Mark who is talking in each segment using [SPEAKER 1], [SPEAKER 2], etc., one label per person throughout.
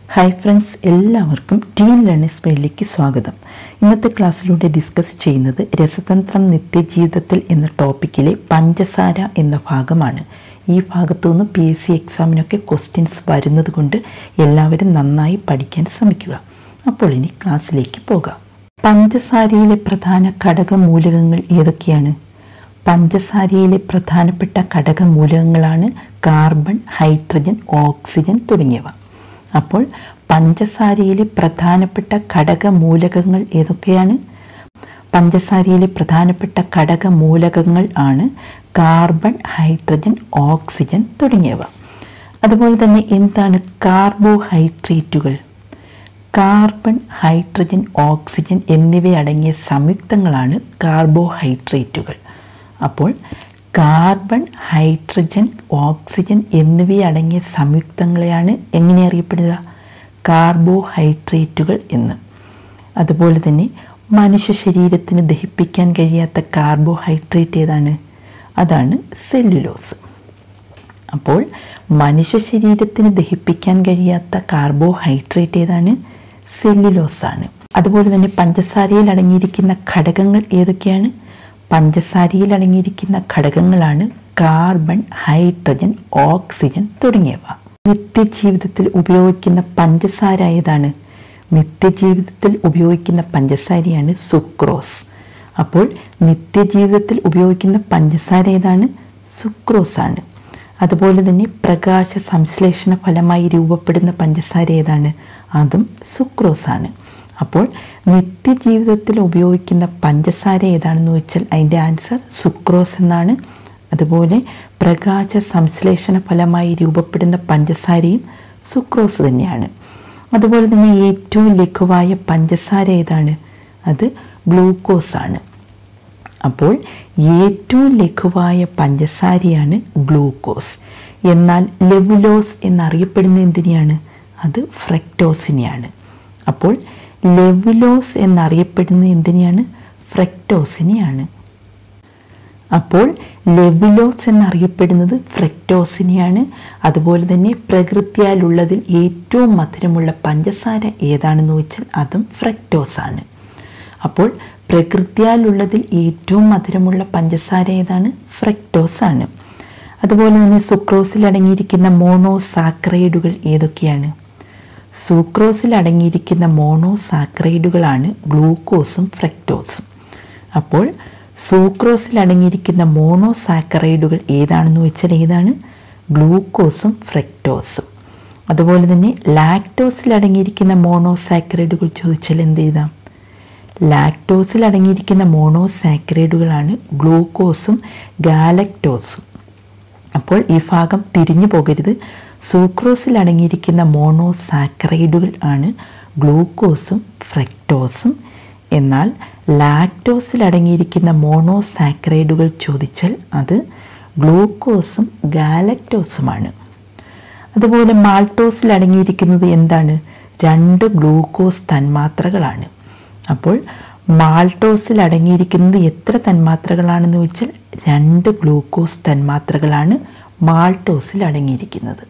[SPEAKER 1] hi friends എല്ലാവർക്കും team learners പേരിലേക്ക് സ്വാഗതം ഇന്നത്തെ ക്ലാസ്സിലൂടെ ഡിസ്കസ് ചെയ്യുന്നത് രസതന്ത്രം നിത്യജീവിതത്തിൽ എന്ന ടോപ്പിക്കിലെ പഞ്ചസാര എന്ന ഭാഗമാണ് ഈ ഭാഗത്തു നിന്ന് പി എസ് സി എക്സാമിനൊക്കെ ക്വസ്റ്റ്യൻസ് വരുന്നത് കൊണ്ട് എല്ലാവരും നന്നായി പഠിക്കാൻ ശ്രമിക്കുക അപ്പോൾ ഇനി ക്ലാസ്സിലേക്ക് പോകാം പഞ്ചസാരയിലെ പ്രധാന ഘടകമൂലകങ്ങൾ ഏതൊക്കെയാണ് പഞ്ചസാരയിലെ പ്രധാനപ്പെട്ട ഘടകമൂലകങ്ങളാണ് കാർബൺ ഹൈഡ്രജൻ ഓക്സിജൻ തുടങ്ങിയവ അപ്പോൾ പഞ്ചസാരയിലെ പ്രധാനപ്പെട്ട ഘടകമൂലകങ്ങൾ ഏതൊക്കെയാണ് പഞ്ചസാരയിലെ പ്രധാനപ്പെട്ട ഘടകമൂലകങ്ങൾ ആണ് കാർബൺ ഹൈഡ്രജൻ ഓക്സിജൻ തുടങ്ങിയവ അതുപോലെ തന്നെ എന്താണ് കാർബോഹൈഡ്രേറ്റുകൾ കാർബൺ ഹൈഡ്രജൻ ഓക്സിജൻ എന്നിവയടങ്ങിയ സംയുക്തങ്ങളാണ് കാർബോഹൈഡ്രേറ്റുകൾ അപ്പോൾ കാർബൺ ഹൈഡ്രജൻ ഓക്സിജൻ എന്നിവയടങ്ങിയ സംയുക്തങ്ങളെയാണ് എങ്ങനെ അറിയപ്പെടുക കാർബോഹൈഡ്രേറ്റുകൾ എന്ന് അതുപോലെ തന്നെ മനുഷ്യ ശരീരത്തിന് ദഹിപ്പിക്കാൻ കഴിയാത്ത കാർബോഹൈഡ്രേറ്റ് ഏതാണ് അതാണ് സെല്ലുലോസ് അപ്പോൾ മനുഷ്യ ശരീരത്തിന് ദഹിപ്പിക്കാൻ കഴിയാത്ത കാർബോഹൈഡ്രേറ്റ് ഏതാണ് സെല്ലുലോസ് ആണ് അതുപോലെ തന്നെ പഞ്ചസാരയിൽ അടങ്ങിയിരിക്കുന്ന ഘടകങ്ങൾ ഏതൊക്കെയാണ് പഞ്ചസാരയിൽ അടങ്ങിയിരിക്കുന്ന ഘടകങ്ങളാണ് കാർബൺ ഹൈഡ്രജൻ ഓക്സിജൻ തുടങ്ങിയവ നിത്യജീവിതത്തിൽ ഉപയോഗിക്കുന്ന പഞ്ചസാര ഏതാണ് നിത്യജീവിതത്തിൽ ഉപയോഗിക്കുന്ന പഞ്ചസാരയാണ് സുക്രോസ് അപ്പോൾ നിത്യജീവിതത്തിൽ ഉപയോഗിക്കുന്ന പഞ്ചസാര ഏതാണ് സുക്രോസ് ആണ് അതുപോലെ തന്നെ പ്രകാശ സംശ്ലേഷണ ഫലമായി രൂപപ്പെടുന്ന പഞ്ചസാര ഏതാണ് അതും സുക്രോസ് ആണ് അപ്പോൾ നിത്യജീവിതത്തിൽ ഉപയോഗിക്കുന്ന പഞ്ചസാര ഏതാണെന്ന് വെച്ചാൽ അതിൻ്റെ ആൻസർ സുക്രോസ് എന്നാണ് അതുപോലെ പ്രകാശ സംശ്ലേഷണ ഫലമായി രൂപപ്പെടുന്ന പഞ്ചസാരയും സുക്രോസ് തന്നെയാണ് അതുപോലെ തന്നെ ഏറ്റവും ലഘുവായ പഞ്ചസാര ഏതാണ് അത് ഗ്ലൂക്കോസ് ആണ് അപ്പോൾ ഏറ്റവും ലഘുവായ പഞ്ചസാരയാണ് ഗ്ലൂക്കോസ് എന്നാൽ ലെവുലോസ് എന്നറിയപ്പെടുന്ന എന്തിനെയാണ് അത് ഫ്രക്ടോസിനെയാണ് അപ്പോൾ ലെവുലോസ് എന്നറിയപ്പെടുന്ന എന്തിനെയാണ് ഫ്രക്ടോസിനെയാണ് അപ്പോൾ ലെവിലോസ് എന്നറിയപ്പെടുന്നത് ഫ്രക്ടോസിനെയാണ് അതുപോലെ തന്നെ പ്രകൃതിയാലുള്ളതിൽ ഏറ്റവും മധുരമുള്ള പഞ്ചസാര ഏതാണെന്ന് വെച്ചാൽ അതും ഫ്രക്ടോസ് ആണ് അപ്പോൾ പ്രകൃതിയാലുള്ളതിൽ ഏറ്റവും മധുരമുള്ള പഞ്ചസാര ഏതാണ് ഫ്രക്ടോസ് ആണ് അതുപോലെ തന്നെ സുക്രോസിൽ അടങ്ങിയിരിക്കുന്ന മോണോസാക്രൈഡുകൾ ഏതൊക്കെയാണ് സൂക്രോസിൽ അടങ്ങിയിരിക്കുന്ന മോണോസാക്രൈഡുകളാണ് ഗ്ലൂക്കോസും ഫ്രക്ടോസും അപ്പോൾ സൂക്രോസിൽ അടങ്ങിയിരിക്കുന്ന മോണോസാക്കറൈഡുകൾ ഏതാണെന്ന് വെച്ചാൽ ഏതാണ് ഗ്ലൂക്കോസും ഫ്രക്ടോസും അതുപോലെ തന്നെ ലാക്ടോസിൽ അടങ്ങിയിരിക്കുന്ന മോണോസാക്കറൈഡുകൾ ചോദിച്ചാൽ എന്ത് എഴുതാം ലാക്ടോസിൽ അടങ്ങിയിരിക്കുന്ന മോണോസാക്കറൈഡുകളാണ് ഗ്ലൂക്കോസും ഗാലക്ടോസും അപ്പോൾ ഈ ഭാഗം തിരിഞ്ഞു പോകരുത് സൂക്രോസിൽ അടങ്ങിയിരിക്കുന്ന മോണോസാക്കറൈഡുകൾ ആണ് ഗ്ലൂക്കോസും ഫ്രക്ടോസും എന്നാൽ ലാക്ടോസിൽ അടങ്ങിയിരിക്കുന്ന മോണോസാക്രൈഡുകൾ ചോദിച്ചാൽ അത് ഗ്ലൂക്കോസും ഗാലക്ടോസുമാണ് അതുപോലെ മാൾട്ടോസിൽ അടങ്ങിയിരിക്കുന്നത് എന്താണ് രണ്ട് ഗ്ലൂക്കോസ് തന്മാത്രകളാണ് അപ്പോൾ മാൾട്ടോസിൽ അടങ്ങിയിരിക്കുന്നത് എത്ര തന്മാത്രകളാണെന്ന് വെച്ചാൽ രണ്ട് ഗ്ലൂക്കോസ് തന്മാത്രകളാണ് മാൾട്ടോസിൽ അടങ്ങിയിരിക്കുന്നത്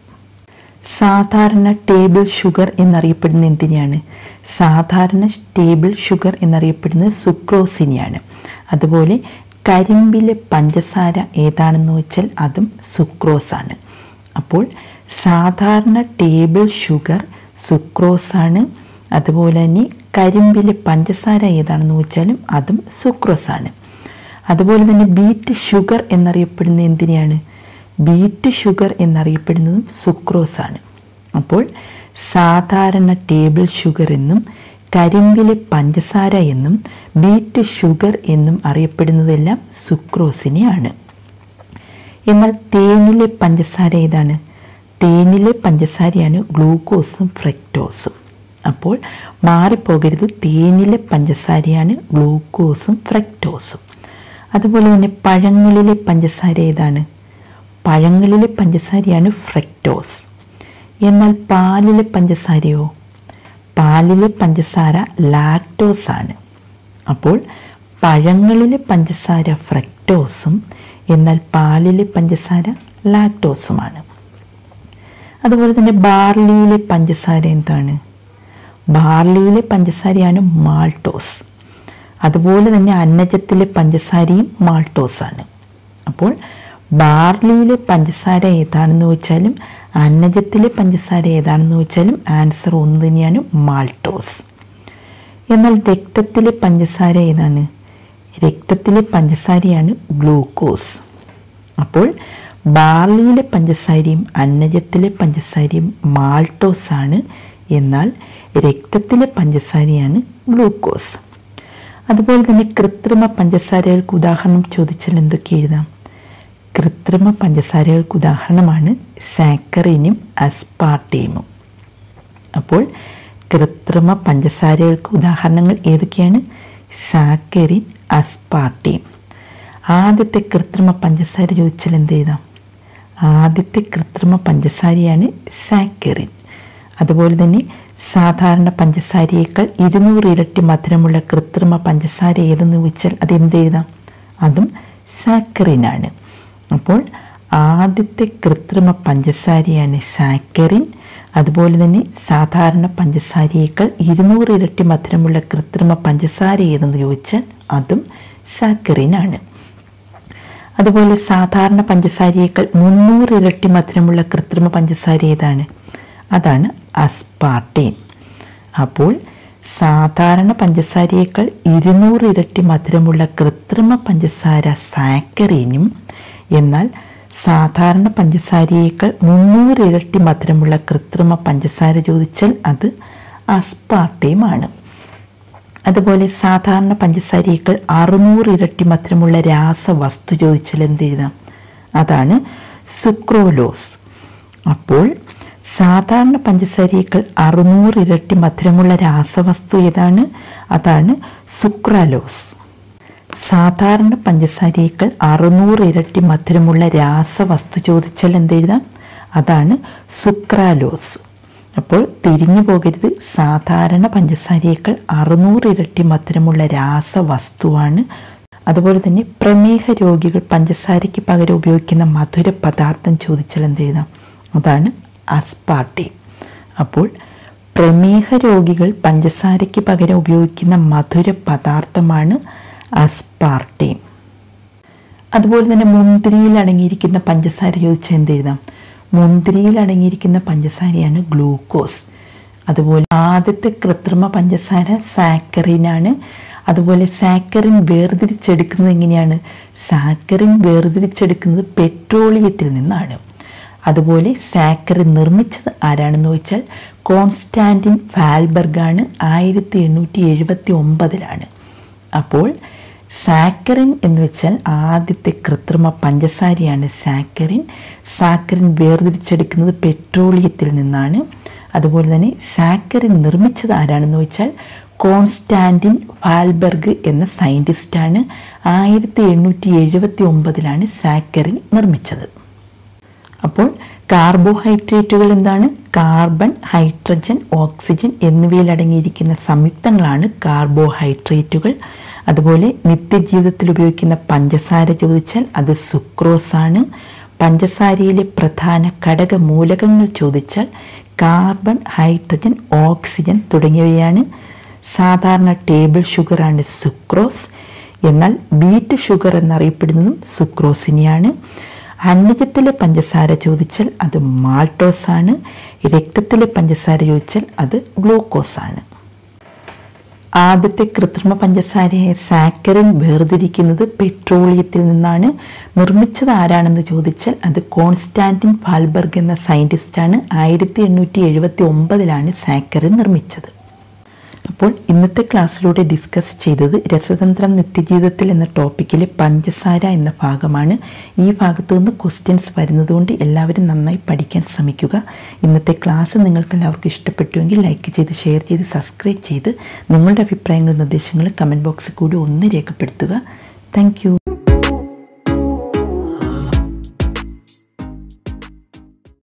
[SPEAKER 1] സാധാരണ ടേബിൾ ഷുഗർ എന്നറിയപ്പെടുന്ന എന്തിനെയാണ് സാധാരണ ടേബിൾ ഷുഗർ എന്നറിയപ്പെടുന്നത് സുക്രോസിനെയാണ് അതുപോലെ കരിമ്പിലെ പഞ്ചസാര ഏതാണെന്ന് വെച്ചാൽ അതും സുക്രോസ് ആണ് അപ്പോൾ സാധാരണ ടേബിൾ ഷുഗർ സുക്രോസ് ആണ് അതുപോലെ തന്നെ കരിമ്പിലെ പഞ്ചസാര ഏതാണെന്ന് വെച്ചാലും അതും സുക്രോസ് ആണ് അതുപോലെ തന്നെ ബീറ്റ് ഷുഗർ എന്നറിയപ്പെടുന്ന എന്തിനെയാണ് ബീറ്റ് ഷുഗർ എന്നറിയപ്പെടുന്നതും സുക്രോസ് ആണ് അപ്പോൾ സാധാരണ ടേബിൾ ഷുഗർ എന്നും കരിമ്പിലെ പഞ്ചസാര എന്നും ബീറ്റ് ഷുഗർ എന്നും അറിയപ്പെടുന്നതെല്ലാം സുക്രോസിനെയാണ് എന്നാൽ തേനിലെ പഞ്ചസാര ഏതാണ് തേനിലെ പഞ്ചസാരയാണ് ഗ്ലൂക്കോസും ഫ്രക്ടോസും അപ്പോൾ മാറിപ്പോകരുത് തേനിലെ പഞ്ചസാരയാണ് ഗ്ലൂക്കോസും ഫ്രക്ടോസും അതുപോലെ തന്നെ പഴങ്ങളിലെ പഞ്ചസാര ഏതാണ് പഴങ്ങളിലെ പഞ്ചസാരയാണ് ഫ്രക്ടോസ് എന്നാൽ പാലിലെ പഞ്ചസാരയോ പാലിലെ പഞ്ചസാര ലാക്ടോസ് ആണ് അപ്പോൾ പഴങ്ങളിലെ പഞ്ചസാര ഫ്രക്ടോസും എന്നാൽ പാലിലെ പഞ്ചസാര ലാക്ടോസുമാണ് അതുപോലെ തന്നെ ബാർലിയിലെ പഞ്ചസാര എന്താണ് ബാർലിയിലെ പഞ്ചസാരയാണ് മാൾട്ടോസ് അതുപോലെ തന്നെ അന്നജത്തിലെ പഞ്ചസാരയും മാൾട്ടോസാണ് അപ്പോൾ ബാർലിയിലെ പഞ്ചസാര ഏതാണെന്ന് വെച്ചാലും അന്നജത്തിലെ പഞ്ചസാര ഏതാണെന്ന് വെച്ചാലും ആൻസർ ഒന്ന് തന്നെയാണ് മാൾട്ടോസ് എന്നാൽ രക്തത്തിലെ പഞ്ചസാര ഏതാണ് രക്തത്തിലെ പഞ്ചസാരയാണ് ഗ്ലൂക്കോസ് അപ്പോൾ ബാർലിയിലെ പഞ്ചസാരയും അന്നജത്തിലെ പഞ്ചസാരയും മാൾട്ടോസ് ആണ് എന്നാൽ രക്തത്തിലെ പഞ്ചസാരയാണ് ഗ്ലൂക്കോസ് അതുപോലെ തന്നെ കൃത്രിമ പഞ്ചസാരകൾക്ക് ഉദാഹരണം ചോദിച്ചാൽ എന്തൊക്കെ എഴുതാം കൃത്രിമ പഞ്ചസാരകൾക്ക് ഉദാഹരണമാണ് സാക്കറിനും അസ്പാർട്ടേമും അപ്പോൾ കൃത്രിമ പഞ്ചസാരകൾക്ക് ഉദാഹരണങ്ങൾ ഏതൊക്കെയാണ് സാക്കരിൻ അസ്പാർട്ടേം ആദ്യത്തെ കൃത്രിമ പഞ്ചസാര ചോദിച്ചാൽ എന്ത് എഴുതാം ആദ്യത്തെ കൃത്രിമ പഞ്ചസാരയാണ് സാക്കറിൻ അതുപോലെ തന്നെ സാധാരണ പഞ്ചസാരയേക്കാൾ ഇരുന്നൂറ് ഇരട്ടി മധുരമുള്ള കൃത്രിമ പഞ്ചസാര ഏതെന്ന് ചോദിച്ചാൽ അത് എന്ത് എഴുതാം അതും സാക്കറിനാണ് അപ്പോൾ ആദ്യത്തെ കൃത്രിമ പഞ്ചസാരയാണ് സാക്കറിൻ അതുപോലെ തന്നെ സാധാരണ പഞ്ചസാരയേക്കാൾ ഇരുന്നൂറ് ഇരട്ടി മധുരമുള്ള കൃത്രിമ പഞ്ചസാര ഏതെന്ന് ചോദിച്ചാൽ അതും സാക്കറിനാണ് അതുപോലെ സാധാരണ പഞ്ചസാരയേക്കാൾ മുന്നൂറ് ഇരട്ടി മധുരമുള്ള കൃത്രിമ പഞ്ചസാര ഏതാണ് അതാണ് അസ്പാർട്ടേൻ അപ്പോൾ സാധാരണ പഞ്ചസാരയേക്കാൾ ഇരുന്നൂറ് ഇരട്ടി മധുരമുള്ള കൃത്രിമ പഞ്ചസാര സാക്കറിനും എന്നാൽ സാധാരണ പഞ്ചസാരയേക്കാൾ മുന്നൂറ് ഇരട്ടി മധുരമുള്ള കൃത്രിമ പഞ്ചസാര ചോദിച്ചാൽ അത് അസ്പാർട്ടേമാണ് അതുപോലെ സാധാരണ പഞ്ചസാരയേക്കാൾ അറുന്നൂറ് ഇരട്ടി മധുരമുള്ള രാസവസ്തു ചോദിച്ചാൽ എന്തെഴുതാം അതാണ് സുക്രോലോസ് അപ്പോൾ സാധാരണ പഞ്ചസാരയേക്കാൾ അറുന്നൂറ് ഇരട്ടി മധുരമുള്ള രാസവസ്തു ഏതാണ് അതാണ് സുക്രാലോസ് സാധാരണ പഞ്ചസാരയേക്കാൾ അറുന്നൂറ് ഇരട്ടി മധുരമുള്ള രാസവസ്തു ചോദിച്ചാൽ എന്തെഴുതാം അതാണ് സുക്രാലോസ് അപ്പോൾ തിരിഞ്ഞു പോകരുത് സാധാരണ പഞ്ചസാരയേക്കാൾ അറുന്നൂറ് ഇരട്ടി മധുരമുള്ള രാസവസ്തുവാണ് അതുപോലെ തന്നെ പ്രമേഹ രോഗികൾ പഞ്ചസാരയ്ക്ക് പകരം ഉപയോഗിക്കുന്ന മധുര പദാർത്ഥം ചോദിച്ചാൽ എന്തെഴുതാം അതാണ് അസ്പാർട്ടി അപ്പോൾ പ്രമേഹ രോഗികൾ പഞ്ചസാരയ്ക്ക് പകരം ഉപയോഗിക്കുന്ന മധുര പദാർത്ഥമാണ് അസ്പാർട്ടേം അതുപോലെ തന്നെ മുന്തിരിയിൽ അടങ്ങിയിരിക്കുന്ന പഞ്ചസാര ചോദിച്ചാൽ എന്തെഴുതാം മുന്തിരിയിൽ അടങ്ങിയിരിക്കുന്ന പഞ്ചസാരയാണ് ഗ്ലൂക്കോസ് അതുപോലെ ആദ്യത്തെ കൃത്രിമ പഞ്ചസാര സാക്കറിനാണ് അതുപോലെ സാക്കറിൻ വേർതിരിച്ചെടുക്കുന്നത് എങ്ങനെയാണ് സാക്കറിൻ വേർതിരിച്ചെടുക്കുന്നത് പെട്രോളിയത്തിൽ നിന്നാണ് അതുപോലെ സാക്കറിൻ നിർമ്മിച്ചത് ആരാണെന്ന് ചോദിച്ചാൽ കോൺസ്റ്റാൻറ്റിൻ ഫാൽബർഗാണ് ആയിരത്തി എണ്ണൂറ്റി എഴുപത്തി ഒമ്പതിലാണ് അപ്പോൾ സാക്കറിൻ എന്ന് വെച്ചാൽ ആദ്യത്തെ കൃത്രിമ പഞ്ചസാരയാണ് സാക്കറിൻ സാക്കറിൻ വേർതിരിച്ചെടുക്കുന്നത് പെട്രോളിയത്തിൽ നിന്നാണ് അതുപോലെ തന്നെ സാക്കറിൻ നിർമ്മിച്ചത് ആരാണെന്ന് വെച്ചാൽ കോൺസ്റ്റാൻറ്റിൻ ഫാൽബർഗ് എന്ന സയൻറ്റിസ്റ്റാണ് ആയിരത്തി എണ്ണൂറ്റി എഴുപത്തി ഒമ്പതിലാണ് സാക്കറിൻ നിർമ്മിച്ചത് അപ്പോൾ കാർബോഹൈഡ്രേറ്റുകൾ എന്താണ് കാർബൺ ഹൈഡ്രജൻ ഓക്സിജൻ എന്നിവയിൽ അടങ്ങിയിരിക്കുന്ന സംയുക്തങ്ങളാണ് കാർബോഹൈഡ്രേറ്റുകൾ അതുപോലെ നിത്യജീവിതത്തിൽ ഉപയോഗിക്കുന്ന പഞ്ചസാര ചോദിച്ചാൽ അത് സുക്രോസ് ആണ് പഞ്ചസാരയിലെ പ്രധാന ഘടക മൂലകങ്ങൾ ചോദിച്ചാൽ കാർബൺ ഹൈഡ്രജൻ ഓക്സിജൻ തുടങ്ങിയവയാണ് സാധാരണ ടേബിൾ ഷുഗറാണ് സുക്രോസ് എന്നാൽ ബീറ്റ് ഷുഗർ എന്നറിയപ്പെടുന്നതും സുക്രോസിനെയാണ് അന്നജത്തിലെ പഞ്ചസാര ചോദിച്ചാൽ അത് മാൾട്ടോസ് ആണ് രക്തത്തിലെ പഞ്ചസാര ചോദിച്ചാൽ അത് ഗ്ലൂക്കോസ് ആണ് ആദ്യത്തെ കൃത്രിമ പഞ്ചസാരയായ സാക്കറിൻ വേർതിരിക്കുന്നത് പെട്രോളിയത്തിൽ നിന്നാണ് നിർമ്മിച്ചത് ആരാണെന്ന് ചോദിച്ചാൽ അത് കോൺസ്റ്റാൻറ്റിൻ ഫാൽബർഗ് എന്ന സയൻറ്റിസ്റ്റാണ് ആയിരത്തി എണ്ണൂറ്റി എഴുപത്തി ഒമ്പതിലാണ് സാക്കറിൻ നിർമ്മിച്ചത് അപ്പോൾ ഇന്നത്തെ ക്ലാസ്സിലൂടെ ഡിസ്കസ് ചെയ്തത് രസതന്ത്രം നിത്യജീവിതത്തിൽ എന്ന ടോപ്പിക്കിലെ പഞ്ചസാര എന്ന ഭാഗമാണ് ഈ ഭാഗത്തു നിന്ന് ക്വസ്റ്റ്യൻസ് വരുന്നതുകൊണ്ട് എല്ലാവരും നന്നായി പഠിക്കാൻ ശ്രമിക്കുക ഇന്നത്തെ ക്ലാസ് നിങ്ങൾക്ക് എല്ലാവർക്കും ഇഷ്ടപ്പെട്ടുവെങ്കിൽ ലൈക്ക് ചെയ്ത് ഷെയർ ചെയ്ത് സബ്സ്ക്രൈബ് ചെയ്ത് നിങ്ങളുടെ അഭിപ്രായങ്ങളും നിർദ്ദേശങ്ങളും കമൻറ്റ് ബോക്സിൽ കൂടി ഒന്ന് രേഖപ്പെടുത്തുക താങ്ക്